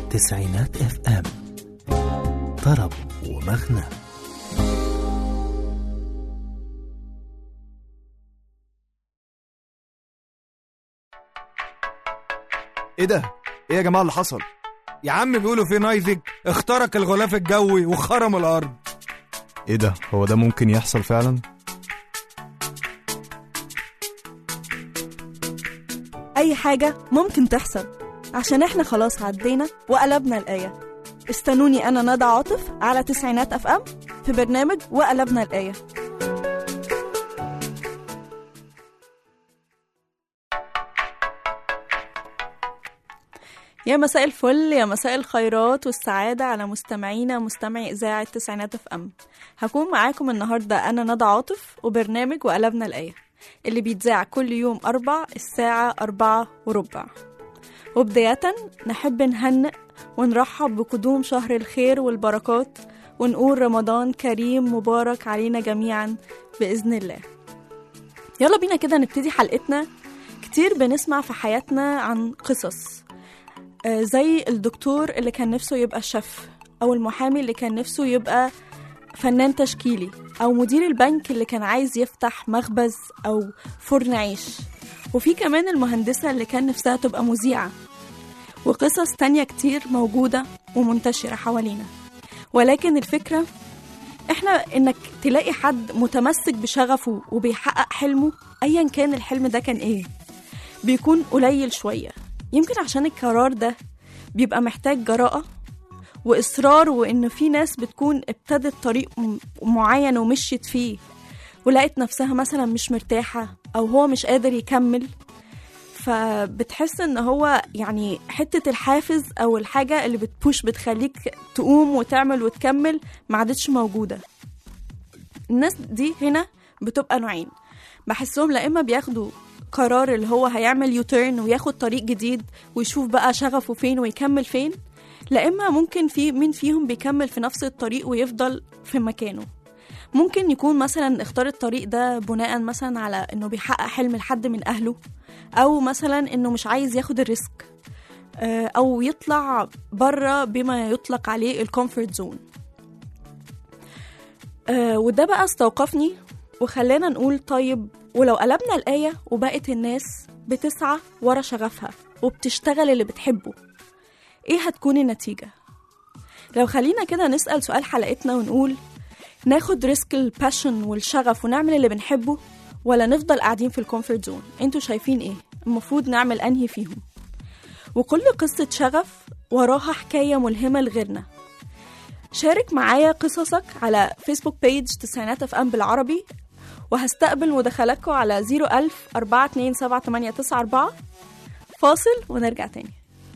تسعينات اف ام طرب ومغنى ايه ده؟ ايه يا جماعه اللي حصل؟ يا عم بيقولوا في نايفك اخترق الغلاف الجوي وخرم الارض ايه ده؟ هو ده ممكن يحصل فعلا؟ أي حاجة ممكن تحصل عشان احنا خلاص عدينا وقلبنا الآية استنوني أنا ندى عاطف على تسعينات أف أم في برنامج وقلبنا الآية يا مساء الفل يا مساء الخيرات والسعادة على مستمعينا مستمعي إذاعة تسعينات اف ام هكون معاكم النهاردة أنا ندى عاطف وبرنامج وقلبنا الآية اللي بيتذاع كل يوم أربع الساعة أربعة وربع وبداية نحب نهنئ ونرحب بقدوم شهر الخير والبركات ونقول رمضان كريم مبارك علينا جميعا بإذن الله يلا بينا كده نبتدي حلقتنا كتير بنسمع في حياتنا عن قصص آه، زي الدكتور اللي كان نفسه يبقى شيف أو المحامي اللي كان نفسه يبقى فنان تشكيلي أو مدير البنك اللي كان عايز يفتح مخبز أو فرن عيش وفي كمان المهندسة اللي كان نفسها تبقى مذيعة وقصص تانية كتير موجودة ومنتشرة حوالينا ولكن الفكرة احنا انك تلاقي حد متمسك بشغفه وبيحقق حلمه ايا كان الحلم ده كان ايه بيكون قليل شوية يمكن عشان القرار ده بيبقى محتاج جراءة وإصرار وإن في ناس بتكون ابتدت طريق م- معين ومشيت فيه ولقت نفسها مثلا مش مرتاحة أو هو مش قادر يكمل فبتحس ان هو يعني حتة الحافز او الحاجة اللي بتبوش بتخليك تقوم وتعمل وتكمل ما عادتش موجودة الناس دي هنا بتبقى نوعين بحسهم لا اما بياخدوا قرار اللي هو هيعمل يوتيرن وياخد طريق جديد ويشوف بقى شغفه فين ويكمل فين لا اما ممكن في مين فيهم بيكمل في نفس الطريق ويفضل في مكانه ممكن يكون مثلا اختار الطريق ده بناء مثلا على انه بيحقق حلم لحد من اهله او مثلا انه مش عايز ياخد الريسك آه، او يطلع بره بما يطلق عليه الكومفورت زون وده بقى استوقفني وخلانا نقول طيب ولو قلبنا الآية وبقت الناس بتسعى ورا شغفها وبتشتغل اللي بتحبه ايه هتكون النتيجة؟ لو خلينا كده نسأل سؤال حلقتنا ونقول ناخد ريسك الباشن والشغف ونعمل اللي بنحبه ولا نفضل قاعدين في الكومفورت زون انتوا شايفين ايه المفروض نعمل انهي فيهم وكل قصة شغف وراها حكاية ملهمة لغيرنا شارك معايا قصصك على فيسبوك بيج تسعينات اف ام بالعربي وهستقبل مداخلاتكم على 01000 427 فاصل ونرجع تاني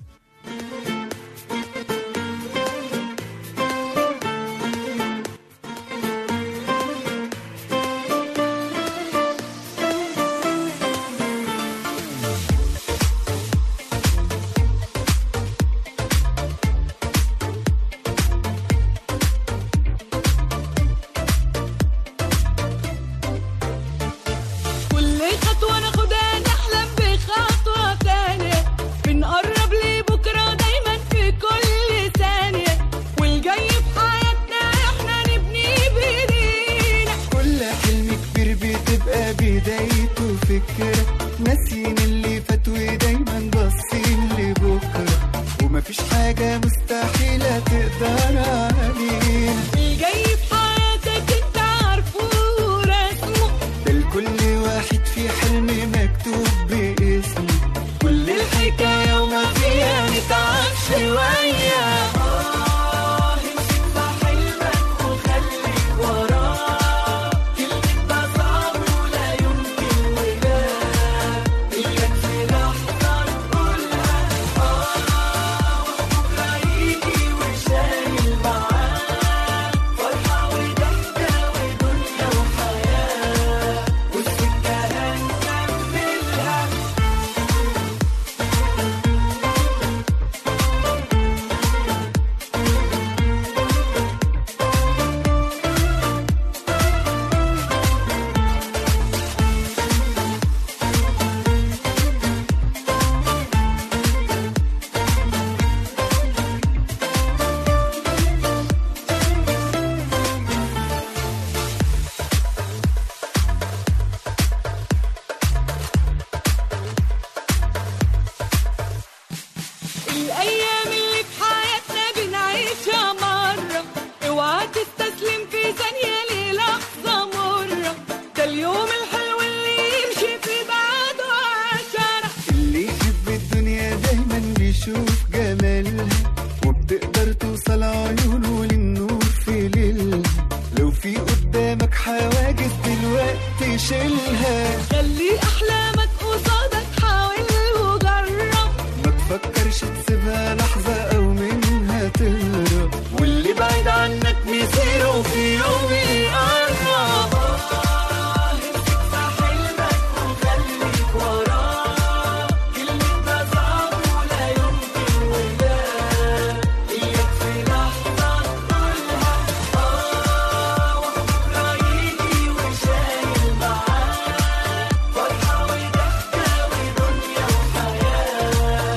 كل خطوة ناخدها نحلم بخطوة تانية بنقرب لبكرة دايما في كل ثانية والجاي في حياتنا احنا نبني بايدينا كل حلم كبير بتبقى بدايته فكرة ناسيين اللي فات ودايما باصين لبكرة ومفيش حاجة مستحيلة تقدر علينا الجاي في حياتك انت عارفه ورسمه ده لكل واحد في حلم مكتوب باسمه كل الحكاية وما فيها نتعب شوية آه امسك في حلمك وخليك وراه كلمة ده صعب ولا يمكن وباب إياك في لحظة تقولها آه وبكرة يجي وشايل معاه الأيام اللي في حياتنا بنعيشها مرة اوعى تستسلم في ثانية للحظة مرة ده اليوم الحلو اللي يمشي في بعده عشرة اللي يحب الدنيا دايما بيشوف جمالها وبتقدر توصل عيونه للنور في ليلها لو في قدامك حواجز دلوقتي شيلها خلي أحلامك قصادك حاول وجرب ما تفكرش تسيبها لحظة أو منها تهرب واللي بعيد عنك مصيره في يوم يقرب امسك في حلمك وخليك وراه كلمة ما صعب ولا يمكن ولا إياك في لحظة تقولها آه وبكرة يجي وشايل معاه فرحة وضحكة ودنيا وحياة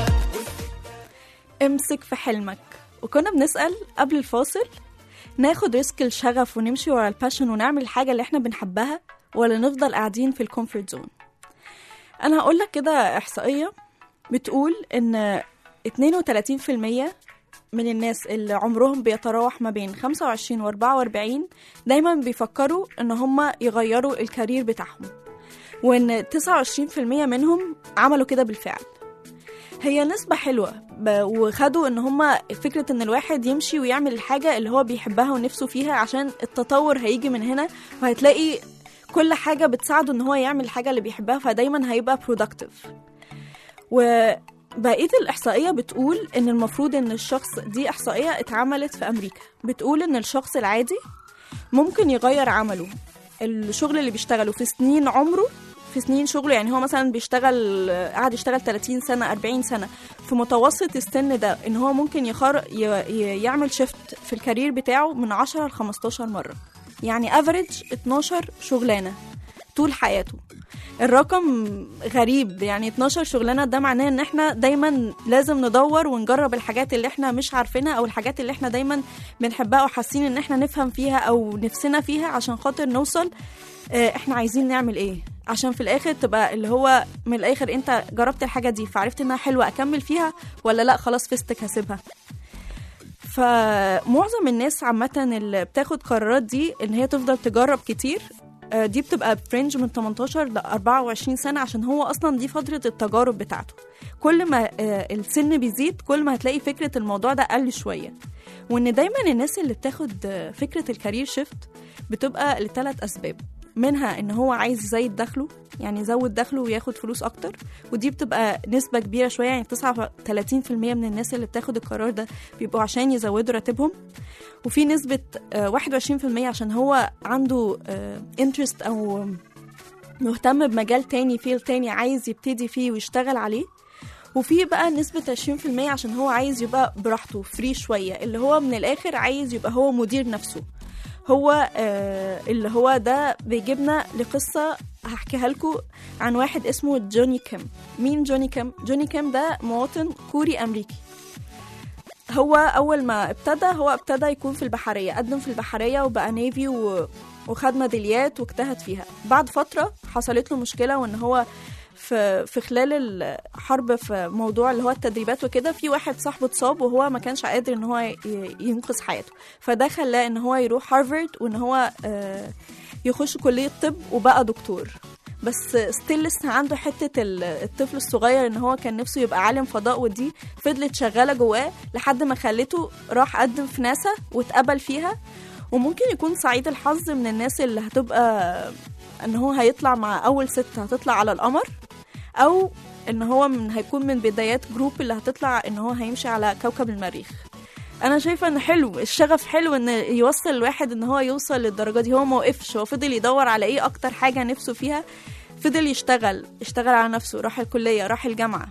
امسك في حلمك وكنا بنسأل قبل الفاصل ناخد ريسك الشغف ونمشي ورا الباشن ونعمل الحاجة اللي احنا بنحبها ولا نفضل قاعدين في الكومفورت زون انا هقول لك كده احصائية بتقول ان 32% من الناس اللي عمرهم بيتراوح ما بين 25 و 44 دايما بيفكروا ان هم يغيروا الكارير بتاعهم وان 29% منهم عملوا كده بالفعل هي نسبة حلوة ب- وخدوا ان هما فكرة ان الواحد يمشي ويعمل الحاجة اللي هو بيحبها ونفسه فيها عشان التطور هيجي من هنا وهتلاقي كل حاجة بتساعده ان هو يعمل الحاجة اللي بيحبها فدايما هيبقى productive وبقية الإحصائية بتقول إن المفروض إن الشخص دي إحصائية اتعملت في أمريكا بتقول إن الشخص العادي ممكن يغير عمله الشغل اللي بيشتغله في سنين عمره في سنين شغله يعني هو مثلا بيشتغل قاعد يشتغل 30 سنة 40 سنة في متوسط السن ده ان هو ممكن يخر ي... ي... يعمل شيفت في الكارير بتاعه من 10 ل 15 مرة يعني افريج 12 شغلانة طول حياته الرقم غريب يعني 12 شغلانه ده معناه ان احنا دايما لازم ندور ونجرب الحاجات اللي احنا مش عارفينها او الحاجات اللي احنا دايما بنحبها وحاسين ان احنا نفهم فيها او نفسنا فيها عشان خاطر نوصل آه، احنا عايزين نعمل ايه عشان في الاخر تبقى اللي هو من الاخر انت جربت الحاجه دي فعرفت انها حلوه اكمل فيها ولا لا خلاص فستك هسيبها فمعظم الناس عامة اللي بتاخد قرارات دي ان هي تفضل تجرب كتير آه، دي بتبقى فرنج من 18 ل 24 سنة عشان هو أصلا دي فترة التجارب بتاعته كل ما آه، السن بيزيد كل ما هتلاقي فكرة الموضوع ده قل شوية وإن دايما الناس اللي بتاخد آه، فكرة الكارير شيفت بتبقى لثلاث أسباب منها ان هو عايز يزيد دخله يعني يزود دخله وياخد فلوس اكتر ودي بتبقى نسبة كبيرة شوية يعني 39% من الناس اللي بتاخد القرار ده بيبقوا عشان يزودوا راتبهم وفي نسبة آه، 21% عشان هو عنده انترست أو مهتم بمجال تاني فيل تاني عايز يبتدي فيه ويشتغل عليه وفي بقى نسبة 20% عشان هو عايز يبقى براحته فري شوية اللي هو من الآخر عايز يبقى هو مدير نفسه هو آه اللي هو ده بيجيبنا لقصة هحكيها لكم عن واحد اسمه جوني كيم مين جوني كيم؟ جوني كيم ده مواطن كوري أمريكي هو اول ما ابتدى هو ابتدى يكون في البحريه قدم في البحريه وبقى نيفي و... وخد ميداليات واجتهد فيها بعد فتره حصلت له مشكله وان هو في في خلال الحرب في موضوع اللي هو التدريبات وكده في واحد صاحبه اتصاب وهو ما كانش قادر ان هو ي- ينقذ حياته فده خلاه ان هو يروح هارفارد وان هو آه، يخش كليه طب وبقى دكتور بس ستيل لسه عنده حته ال- الطفل الصغير ان هو كان نفسه يبقى عالم فضاء ودي فضلت شغاله جواه لحد ما خلته راح قدم في ناسا واتقبل فيها وممكن يكون سعيد الحظ من الناس اللي هتبقى ان هو هيطلع مع اول ست هتطلع على القمر او ان هو من هيكون من بدايات جروب اللي هتطلع ان هو هيمشي على كوكب المريخ انا شايفه ان حلو الشغف حلو ان يوصل الواحد ان هو يوصل للدرجه دي هو ما وقفش هو فضل يدور على ايه اكتر حاجه نفسه فيها فضل يشتغل اشتغل على نفسه راح الكليه راح الجامعه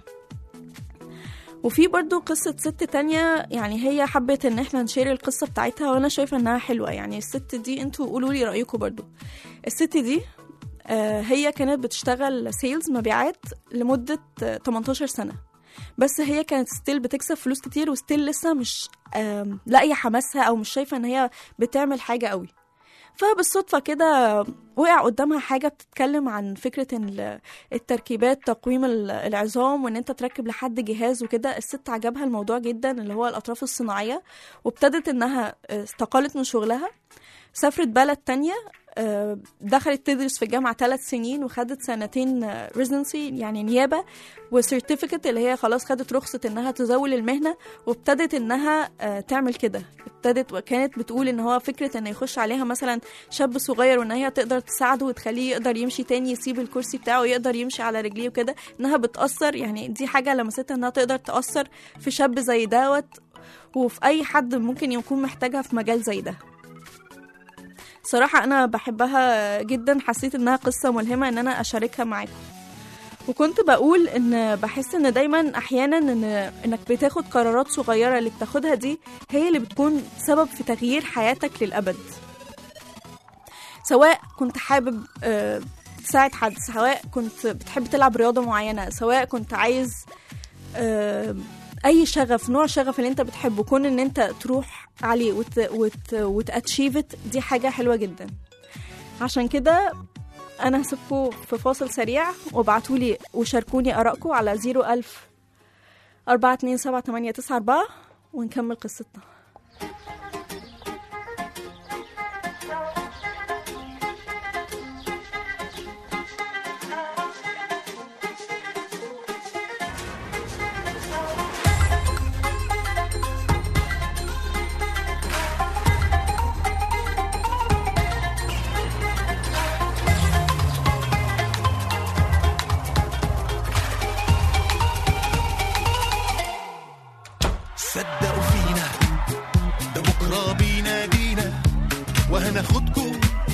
وفي برضو قصة ست تانية يعني هي حبت ان احنا نشير القصة بتاعتها وانا شايفة انها حلوة يعني الست دي انتوا قولوا لي رأيكم برضو الست دي آه، هي كانت بتشتغل سيلز مبيعات لمدة آه، 18 سنة بس هي كانت ستيل بتكسب فلوس كتير وستيل لسه مش آم، لاقية حماسها او مش شايفة ان هي بتعمل حاجة قوي فبالصدفة كده وقع قدامها حاجة بتتكلم عن فكرة إن ال- التركيبات تقويم ال- العظام وإن أنت تركب لحد جهاز وكده الست عجبها الموضوع جدا اللي هو الأطراف الصناعية وابتدت إنها استقالت من شغلها سافرت بلد تانية آه، دخلت تدرس في الجامعة ثلاث سنين وخدت سنتين ريزنسي يعني نيابة وسيرتيفيكت اللي هي خلاص خدت رخصة انها تزاول المهنة وابتدت انها آه، تعمل كده ابتدت وكانت بتقول ان هو فكرة ان يخش عليها مثلا شاب صغير وان هي تقدر تساعده وتخليه يقدر يمشي تاني يسيب الكرسي بتاعه ويقدر يمشي على رجليه وكده انها بتأثر يعني دي حاجة لمستها انها تقدر تأثر في شاب زي دوت وفي اي حد ممكن يكون محتاجها في مجال زي ده صراحة أنا بحبها جدا حسيت إنها قصة ملهمة إن أنا أشاركها معاكم وكنت بقول إن بحس إن دايما أحيانا إن إنك بتاخد قرارات صغيرة اللي بتاخدها دي هي اللي بتكون سبب في تغيير حياتك للأبد سواء كنت حابب آه، تساعد حد سواء كنت بتحب تلعب رياضة معينة سواء كنت عايز آه، اي شغف نوع شغف اللي انت بتحبه كون ان انت تروح عليه وت وت وتاتشيفت دي حاجه حلوه جدا عشان كده انا هسيبكم في فاصل سريع وابعتولي وشاركوني ارائكم على 01000 427 ونكمل قصتنا صدقوا فينا ده بكرة بينادينا وهناخدكم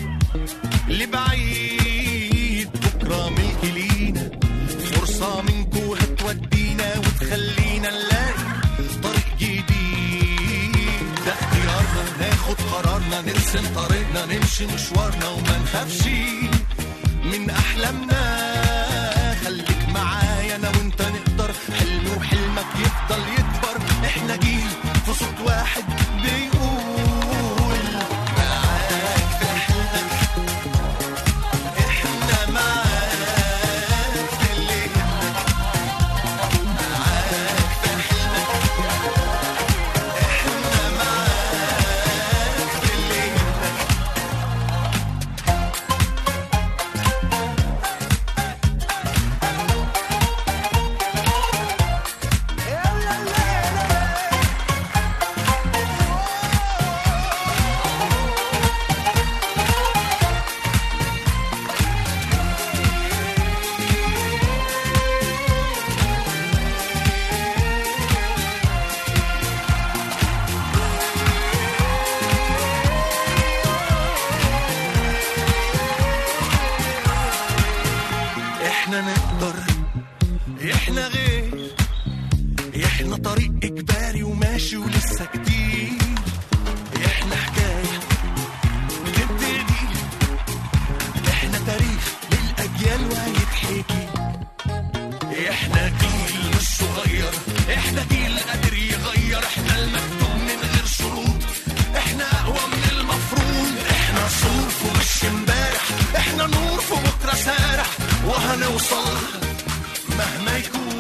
لبعيد بكرة ملك لينا فرصة منكو هتودينا وتخلينا نلاقي طريق جديد ده اختيارنا ناخد قرارنا نرسم طريقنا نمشي مشوارنا وما نخافش من أحلامنا خليك معايا أنا وأنت نقدر حلمي وحلمك يفضل يكبر إحنا جيل في صوت واحد بيقول معاك في حلمك إحنا معاك في اللي يهمك معاك في حلمك إحنا معاك في اللي يهمك احنا نقدر احنا غير احنا طريق اجباري وماشي ولسه كتير احنا حكايه بتبتدي احنا تاريخ للاجيال وهيتحكي احنا جيل مش صغير احنا جيل قادر يغير احنا المكتوب من غير شروط احنا اقوى من المفروض احنا صوف ومش امبارح احنا نور في بكره سارح وهنوصل مهما يكون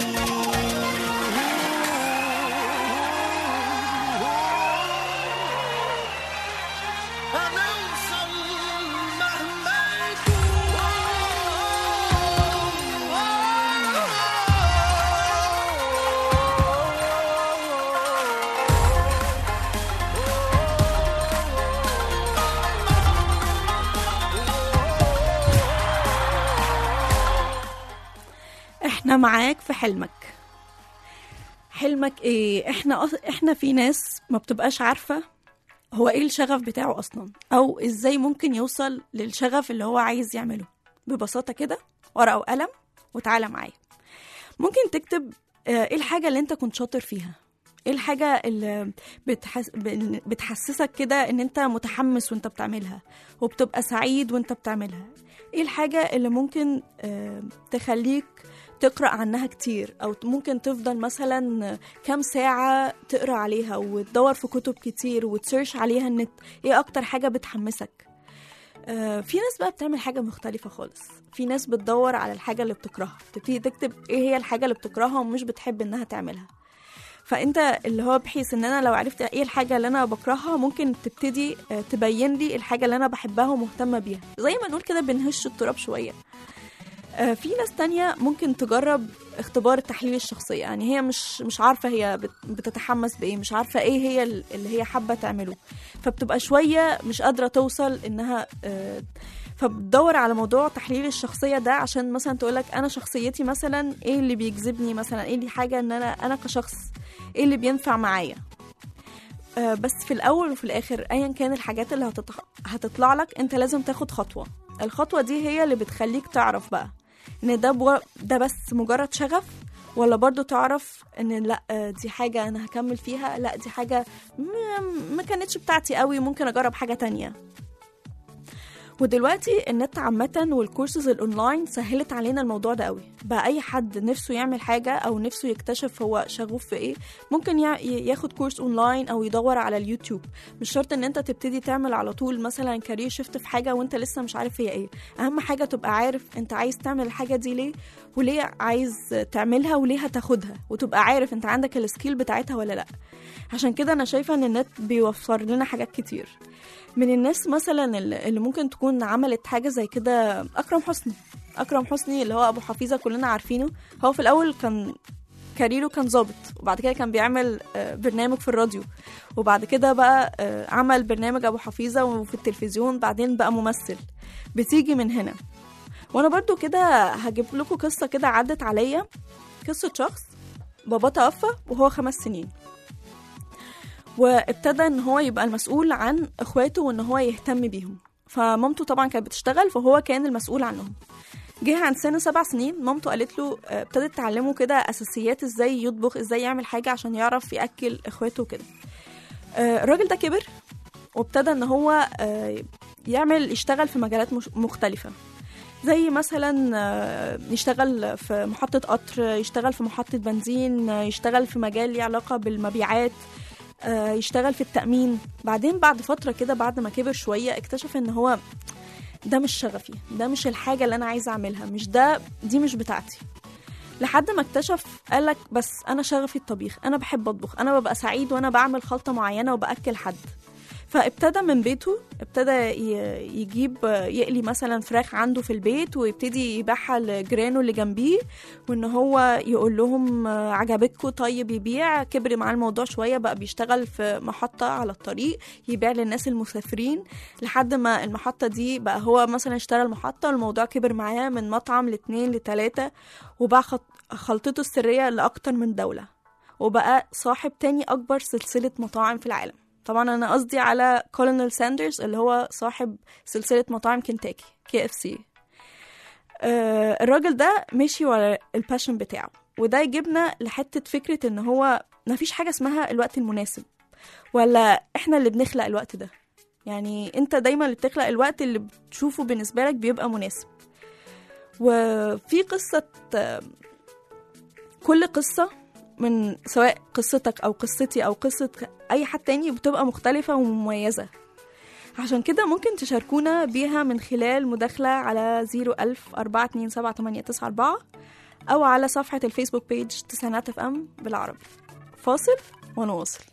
هنوصل مهما احنا معاك في حلمك حلمك ايه احنا أص... احنا في ناس ما بتبقاش عارفه هو ايه الشغف بتاعه اصلا او ازاي ممكن يوصل للشغف اللي هو عايز يعمله ببساطه كده ورقه وقلم وتعالى معايا ممكن تكتب آه، ايه الحاجه اللي انت كنت شاطر فيها ايه الحاجه اللي بتحس... ب- بتحسسك كده ان انت متحمس وانت بتعملها وبتبقى سعيد وانت بتعملها ايه الحاجه اللي ممكن آه، تخليك تقرا عنها كتير او ممكن تفضل مثلا كام ساعه تقرا عليها وتدور في كتب كتير وتسيرش عليها النت ايه اكتر حاجه بتحمسك آه، في ناس بقى بتعمل حاجة مختلفة خالص في ناس بتدور على الحاجة اللي بتكرهها تبتدي تكتب ايه هي الحاجة اللي بتكرهها ومش بتحب انها تعملها فانت اللي هو بحيث ان انا لو عرفت ايه الحاجة اللي انا بكرهها ممكن تبتدي آه، تبين لي الحاجة اللي انا بحبها ومهتمة بيها زي ما نقول كده بنهش التراب شوية آه، في ناس تانية ممكن تجرب اختبار التحليل الشخصية يعني هي مش مش عارفة هي بت- بتتحمس بإيه مش عارفة إيه هي ال- اللي هي حابة تعمله فبتبقى شوية مش قادرة توصل إنها آه، فبتدور على موضوع تحليل الشخصية ده عشان مثلا تقولك أنا شخصيتي مثلا إيه اللي بيجذبني مثلا إيه اللي حاجة إن أنا أنا كشخص إيه اللي بينفع معايا آه، بس في الأول وفي الآخر أيا كان الحاجات اللي هتطلع, هتطلع لك أنت لازم تاخد خطوة الخطوة دي هي اللي بتخليك تعرف بقى ان ده بو... ده بس مجرد شغف ولا برضو تعرف ان لا آه، دي حاجة انا هكمل فيها لا دي حاجة م- ما كانتش بتاعتي قوي ممكن اجرب حاجة تانية ودلوقتي النت عامة والكورسز الاونلاين سهلت علينا الموضوع ده قوي بقى اي حد نفسه يعمل حاجة او نفسه يكتشف هو شغوف في ايه ممكن يع- ي- ياخد كورس اونلاين او يدور على اليوتيوب مش شرط ان انت تبتدي تعمل على طول مثلا كارير شيفت في حاجة وانت لسه مش عارف هي ايه اهم حاجة تبقى عارف انت عايز تعمل الحاجة دي ليه وليه عايز تعملها وليه هتاخدها وتبقى عارف انت عندك السكيل بتاعتها ولا لا عشان كده انا شايفة ان النت بيوفر لنا حاجات كتير من الناس مثلا اللي اللي ممكن تكون عملت حاجة زي كده أكرم حسني أكرم حسني اللي هو أبو حفيظة كلنا عارفينه هو في الأول كان كاريره كان ظابط وبعد كده كان بيعمل آه، برنامج في الراديو وبعد كده بقى آه، عمل برنامج أبو حفيظة وفي التلفزيون بعدين بقى ممثل بتيجي من هنا وانا برضو كده هجيب لكم قصة كده عدت عليا قصة شخص باباه توفى وهو خمس سنين وابتدى ان هو يبقى المسؤول عن اخواته وان هو يهتم بيهم فمامته طبعا كانت بتشتغل فهو كان المسؤول عنهم جه عند سن سبع سنين مامته قالت له آه، ابتدت تعلمه كده اساسيات ازاي يطبخ ازاي يعمل حاجه عشان يعرف ياكل اخواته وكده آه، الراجل ده كبر وابتدى ان هو آه، يعمل يشتغل في مجالات مش- مختلفه زي مثلا آه، يشتغل في محطة قطر يشتغل في محطة بنزين آه، يشتغل في مجال ليه علاقة بالمبيعات آه، يشتغل في التأمين بعدين بعد فترة كده بعد ما كبر شوية اكتشف ان هو ده مش شغفي ده مش الحاجة اللي انا عايزة اعملها مش ده دي مش بتاعتي لحد ما اكتشف قالك بس انا شغفي الطبيخ انا بحب اطبخ انا ببقى سعيد وانا بعمل خلطة معينة وبأكل حد فابتدى من بيته ابتدى ي- يجيب يقلي مثلا فراخ عنده في البيت ويبتدي يبيعها لجيرانه اللي جنبيه وان هو يقول لهم عجبتكم طيب يبيع كبر معاه الموضوع شويه بقى بيشتغل في محطه على الطريق يبيع للناس المسافرين لحد ما المحطه دي بقى هو مثلا اشترى المحطه والموضوع كبر معاه من مطعم لاتنين لتلاته وباع خط- خلطته السريه لاكتر من دوله وبقى صاحب تاني اكبر سلسله مطاعم في العالم طبعا انا قصدي على كولونيل ساندرز اللي هو صاحب سلسله مطاعم كنتاكي كي اف سي الراجل ده مشي ورا الباشن بتاعه وده يجيبنا لحته فكره ان هو مفيش حاجه اسمها الوقت المناسب ولا احنا اللي بنخلق الوقت ده يعني انت دايما اللي بتخلق الوقت اللي بتشوفه بالنسبه لك بيبقى مناسب وفي قصه آه، كل قصه من سواء قصتك او قصتي او قصه اي حد تاني بتبقى مختلفه ومميزه عشان كده ممكن تشاركونا بيها من خلال مداخلة على 01000 427 أو على صفحة الفيسبوك بيج تسعينات اف ام بالعربي فاصل ونواصل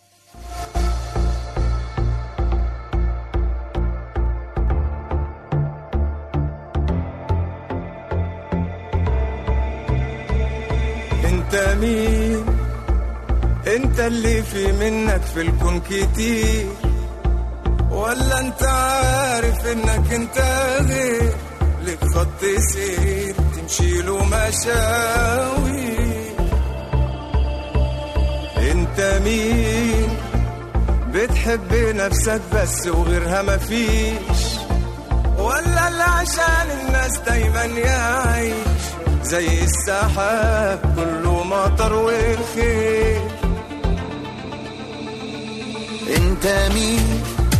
انت مين انت اللي في منك في الكون كتير ولا انت عارف انك انت غير لك خط سير تمشي له مشاوي انت مين بتحب نفسك بس وغيرها مفيش ولا اللي عشان الناس دايما يعيش زي السحاب كله مطر والخير انت مين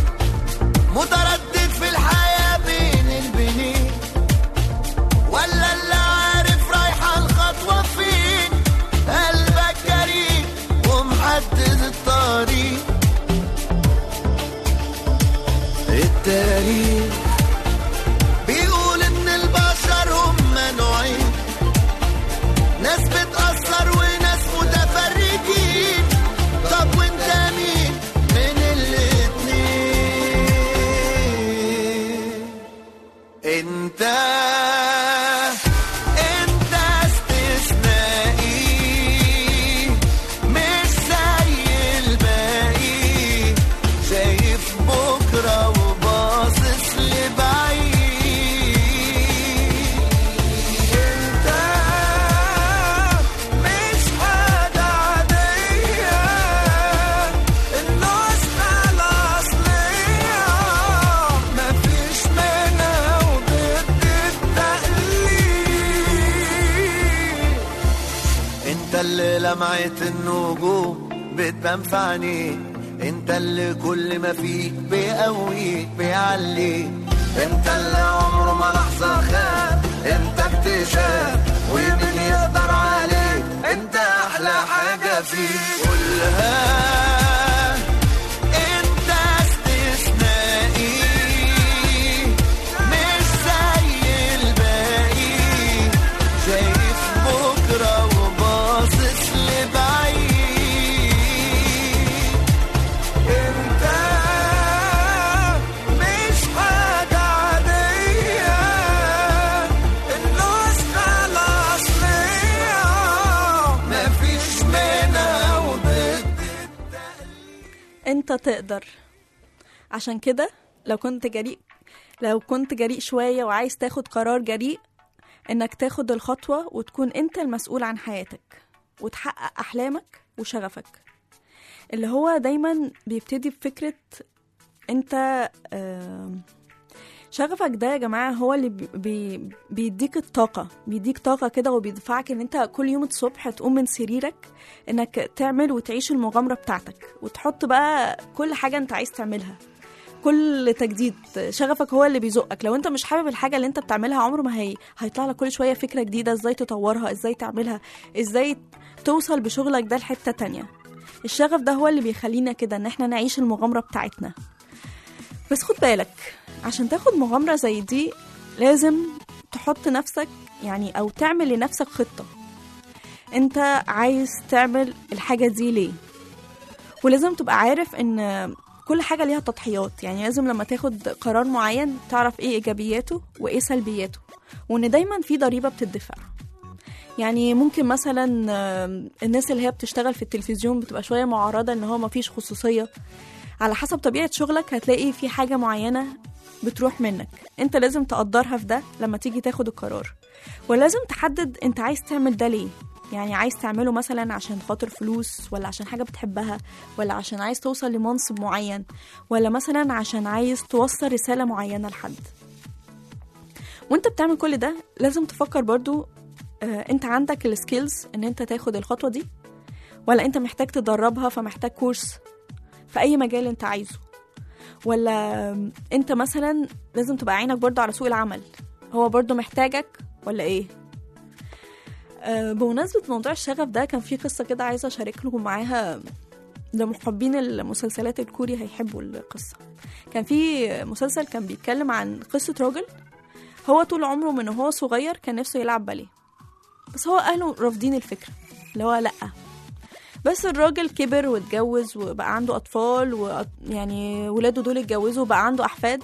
متردد في الحياة بين البنين ولا اللي عارف رايحة الخطوة فين قلبك جريء ومحدد الطريق التاريخ ولمعة النجوم بتبان في عينيك انت اللي كل ما فيك بيقويك بيعليك انت اللي عمره ما لحظة خاب انت اكتشاف ومين يقدر عليك انت احلى حاجة فيك قولها انت استثنائي مش زي الباقي شايف بكرة وباصص لبعيد انت مش حاجة عادية النسخة الأصلية مفيش منها وضد انت تقدر عشان كده لو كنت جريء لو كنت جريء شوية وعايز تاخد قرار جريء انك تاخد الخطوة وتكون انت المسؤول عن حياتك وتحقق احلامك وشغفك اللي هو دايما بيبتدي بفكرة انت آم، شغفك ده يا جماعة هو اللي بي- بي بيديك الطاقة بيديك طاقة كده وبيدفعك ان انت كل يوم الصبح تقوم من سريرك انك تعمل وتعيش المغامرة بتاعتك وتحط بقى كل حاجة انت عايز تعملها كل تجديد شغفك هو اللي بيزقك لو انت مش حابب الحاجة اللي انت بتعملها عمره ما هي هيطلع لك كل شوية فكرة جديدة ازاي تطورها ازاي تعملها ازاي توصل بشغلك ده لحتة تانية الشغف ده هو اللي بيخلينا كده ان احنا نعيش المغامرة بتاعتنا بس خد بالك عشان تاخد مغامرة زي دي لازم تحط نفسك يعني او تعمل لنفسك خطة انت عايز تعمل الحاجة دي ليه ولازم تبقى عارف ان كل حاجة ليها تضحيات يعني لازم لما تاخد قرار معين تعرف ايه ايجابياته وايه سلبياته وان دايما في ضريبة بتدفع يعني ممكن مثلا آم، الناس اللي هي بتشتغل في التلفزيون بتبقى شوية معرضة ان هو مفيش خصوصية على حسب طبيعة شغلك هتلاقي في حاجة معينة بتروح منك انت لازم تقدرها في ده لما تيجي تاخد القرار ولازم تحدد انت عايز تعمل ده ليه يعني عايز تعمله مثلا عشان خاطر فلوس ولا عشان حاجة بتحبها ولا عشان عايز توصل لمنصب معين ولا مثلا عشان عايز توصل رسالة معينة لحد وانت بتعمل كل ده لازم تفكر برضو آه، انت عندك السكيلز ان انت تاخد الخطوة دي ولا انت محتاج تدربها فمحتاج كورس في اي مجال انت عايزه ولا انت مثلا لازم تبقى عينك برضو على سوق العمل هو برضو محتاجك ولا ايه آه، بمناسبة موضوع الشغف ده كان في قصة كده عايزة أشارك لكم معاها لمحبين المسلسلات الكوري هيحبوا القصة كان في مسلسل كان بيتكلم عن قصة راجل هو طول عمره من هو صغير كان نفسه يلعب باليه بس هو أهله رافضين الفكرة اللي هو لأ بس الراجل كبر واتجوز وبقى عنده أطفال ويعني ولاده دول اتجوزوا وبقى عنده أحفاد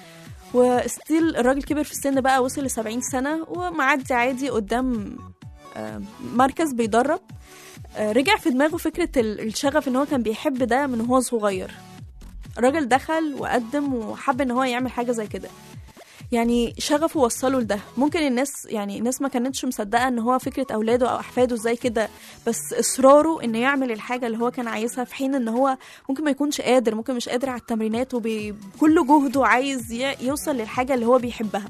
وستيل الراجل كبر في السن بقى وصل لسبعين سنة ومعدي عادي قدام آه، مركز بيدرب آه، رجع في دماغه فكرة ال- الشغف ان هو كان بيحب ده من هو صغير الراجل دخل وقدم وحب ان هو يعمل حاجة زي كده يعني شغفه وصله لده ممكن الناس يعني الناس ما كانتش مصدقة ان هو فكرة اولاده او احفاده زي كده بس اصراره انه يعمل الحاجة اللي هو كان عايزها في حين ان هو ممكن ما يكونش قادر ممكن مش قادر على التمرينات وبكل جهده عايز ي- يوصل للحاجة اللي هو بيحبها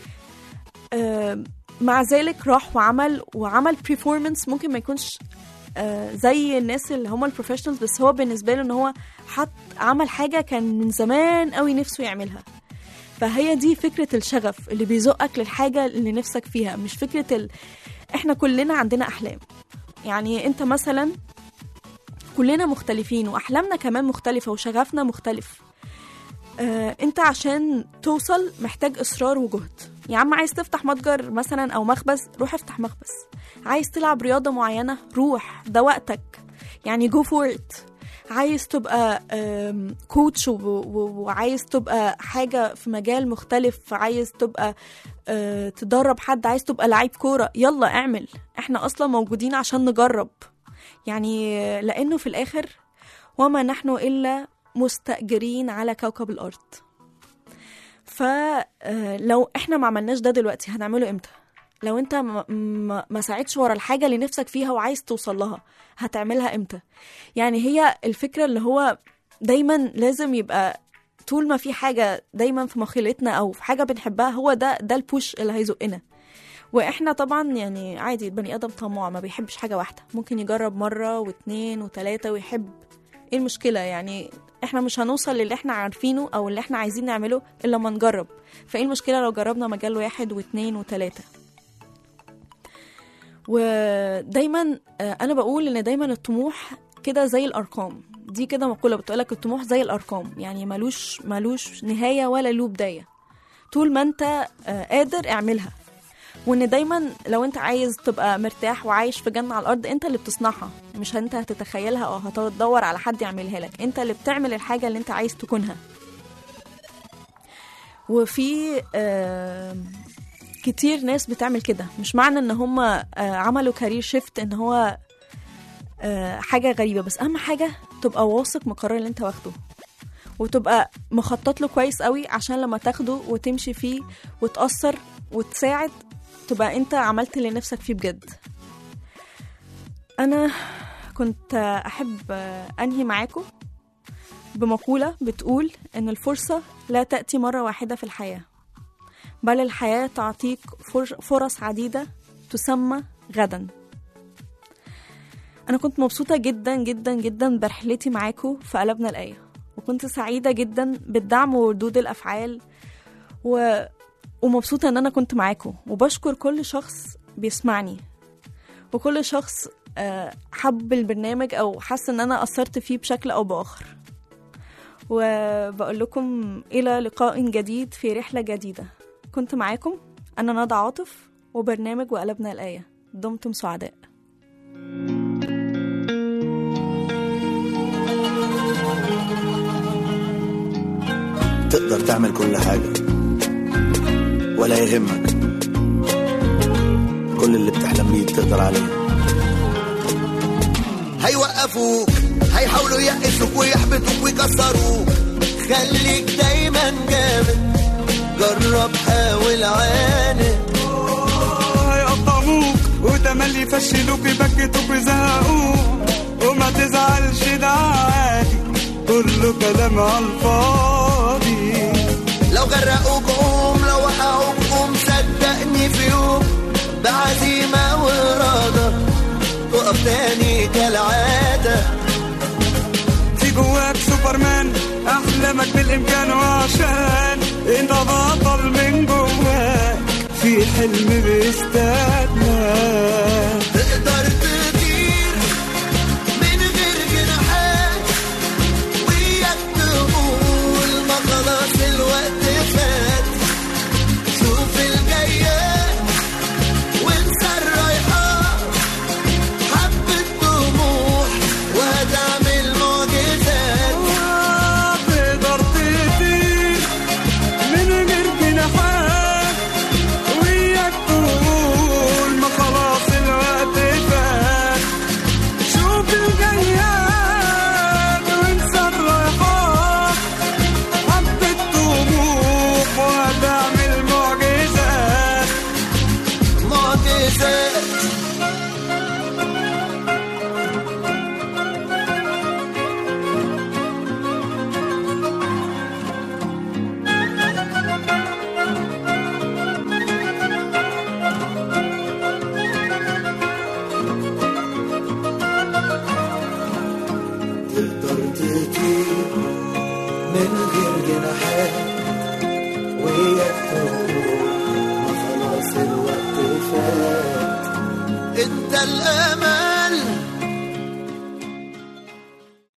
آه، مع ذلك راح وعمل وعمل بريفورمانس ممكن ما يكونش آه، زي الناس اللي هم البروفيشنالز بس هو بالنسبه له ان هو حط عمل حاجه كان من زمان قوي نفسه يعملها فهي دي فكره الشغف اللي بيزقك للحاجه اللي نفسك فيها مش فكره ال... احنا كلنا عندنا احلام يعني انت مثلا كلنا مختلفين واحلامنا كمان مختلفه وشغفنا مختلف آه، انت عشان توصل محتاج اصرار وجهد يا عم عايز تفتح متجر مثلا او مخبز روح افتح مخبز عايز تلعب رياضه معينه روح ده وقتك يعني جو فور ات عايز تبقى آم، كوتش و- و- وعايز تبقى حاجه في مجال مختلف عايز تبقى آه، تدرب حد عايز تبقى لعيب كوره يلا اعمل احنا اصلا موجودين عشان نجرب يعني آه، لانه في الاخر وما نحن الا مستأجرين على كوكب الأرض فلو احنا ما عملناش ده دلوقتي هنعمله امتى لو انت ما, ما, ما ساعدش ورا الحاجة اللي نفسك فيها وعايز توصل لها هتعملها امتى يعني هي الفكرة اللي هو دايما لازم يبقى طول ما في حاجة دايما في مخيلتنا او في حاجة بنحبها هو ده ده البوش اللي هيزقنا واحنا طبعا يعني عادي البني ادم طماع ما بيحبش حاجه واحده ممكن يجرب مره واتنين وتلاته ويحب ايه المشكله يعني احنا مش هنوصل للي احنا عارفينه او اللي احنا عايزين نعمله الا لما نجرب فايه المشكله لو جربنا مجال واحد واتنين وتلاته ودايما آه، انا بقول ان دايما الطموح كده زي الارقام دي كده مقوله بتقولك الطموح زي الارقام يعني ملوش ملوش نهايه ولا له بدايه طول ما انت آه، قادر اعملها وان دايما لو انت عايز تبقى مرتاح وعايش في جنه على الارض انت اللي بتصنعها مش انت هتتخيلها او هتدور على حد يعملها لك انت اللي بتعمل الحاجه اللي انت عايز تكونها وفي آه كتير ناس بتعمل كده مش معنى ان هم آه عملوا كارير شيفت ان هو آه حاجه غريبه بس اهم حاجه تبقى واثق من القرار اللي انت واخده وتبقى مخطط له كويس قوي عشان لما تاخده وتمشي فيه وتأثر وتساعد تبقى انت عملت اللي نفسك فيه بجد انا كنت احب انهي معاكم بمقولة بتقول ان الفرصة لا تأتي مرة واحدة في الحياة بل الحياة تعطيك فر- فرص عديدة تسمى غدا أنا كنت مبسوطة جدا جدا جدا برحلتي معاكم في قلبنا الآية وكنت سعيدة جدا بالدعم وردود الأفعال و... ومبسوطة إن أنا كنت معاكم وبشكر كل شخص بيسمعني وكل شخص آه، حب البرنامج أو حس إن أنا أثرت فيه بشكل أو بآخر وبقول لكم إلى لقاء جديد في رحلة جديدة كنت معاكم أنا ندى عاطف وبرنامج وقلبنا الآية دمتم سعداء تقدر تعمل كل حاجة ولا يهمك كل اللي بتحلم بيه تقدر عليه هيوقفوك هيحاولوا يقسوك ويحبطوك ويكسروك خليك دايما جامد جرب حاول عاند هيقطعوك وتملي يفشلوك يبكتوك ويزهقوك وما تزعلش ده عادي كله كلام على الفاضي لو غرقوك قوم لو وقعوك قوم صدقني في يوم بعزيمة وإرادة تقف تاني كالعادة في جواك سوبرمان احلامك بالامكان وعشان انت بطل من جواك في حلم بيستناك تقدر تطير من غير جناحات وياك تقول ما خلاص الوقت فات شوف الجايات وانسى الرايحات حبة طموح وهتعمل معجزات تقدر تطير من غير جناحات وياك تقول ما خلاص الوقت فات شوف الجياد وانسى الرايحات حبة طموح وهتعمل معجزات معجزات تقدر تطير من غير جناحات وياك تقول ما خلاص الوقت فات انت الامل